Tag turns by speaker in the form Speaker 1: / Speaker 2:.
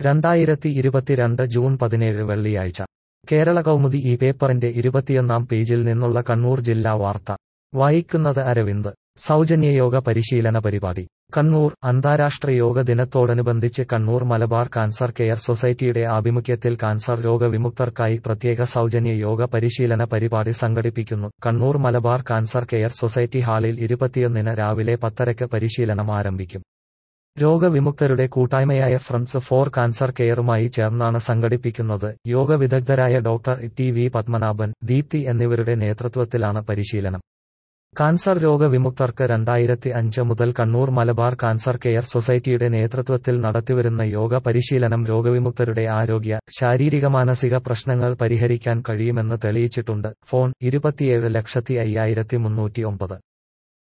Speaker 1: രണ്ടായിരത്തി ഇരുപത്തിരണ്ട് ജൂൺ പതിനേഴ് വെള്ളിയാഴ്ച കേരള കൗമുദി ഈ പേപ്പറിന്റെ ഇരുപത്തിയൊന്നാം പേജിൽ നിന്നുള്ള കണ്ണൂർ ജില്ലാ വാർത്ത വായിക്കുന്നത് അരവിന്ദ് സൗജന്യ യോഗ പരിശീലന പരിപാടി കണ്ണൂർ അന്താരാഷ്ട്ര യോഗ ദിനത്തോടനുബന്ധിച്ച് കണ്ണൂർ മലബാർ കാൻസർ കെയർ സൊസൈറ്റിയുടെ ആഭിമുഖ്യത്തിൽ കാൻസർ രോഗവിമുക്തർക്കായി പ്രത്യേക സൗജന്യ യോഗ പരിശീലന പരിപാടി സംഘടിപ്പിക്കുന്നു Kannur Malabar cancer care society ഹാളിൽ ഇരുപത്തിയൊന്നിന് രാവിലെ പത്തരയ്ക്ക് പരിശീലനം ആരംഭിക്കും രോഗവിമുക്തരുടെ കൂട്ടായ്മയായ ഫ്രണ്ട്സ് ഫോർ കാൻസർ കെയറുമായി ചേർന്നാണ് സംഘടിപ്പിക്കുന്നത് യോഗ വിദഗ്ധരായ doctor T V Padmanabhan Deepthi എന്നിവരുടെ നേതൃത്വത്തിലാണ് പരിശീലനം കാൻസർ രോഗവിമുക്തർക്ക് രണ്ടായിരത്തി അഞ്ച് മുതൽ കണ്ണൂർ മലബാർ കാൻസർ കെയർ സൊസൈറ്റിയുടെ നേതൃത്വത്തിൽ നടത്തിവരുന്ന യോഗ പരിശീലനം രോഗവിമുക്തരുടെ ആരോഗ്യ ശാരീരിക മാനസിക പ്രശ്നങ്ങൾ പരിഹരിക്കാൻ കഴിയുമെന്ന് തെളിയിച്ചിട്ടുണ്ട് ഫോൺ ഇരുപത്തിയേഴ് ലക്ഷത്തി അയ്യായിരത്തി മുന്നൂറ്റി ഒമ്പത്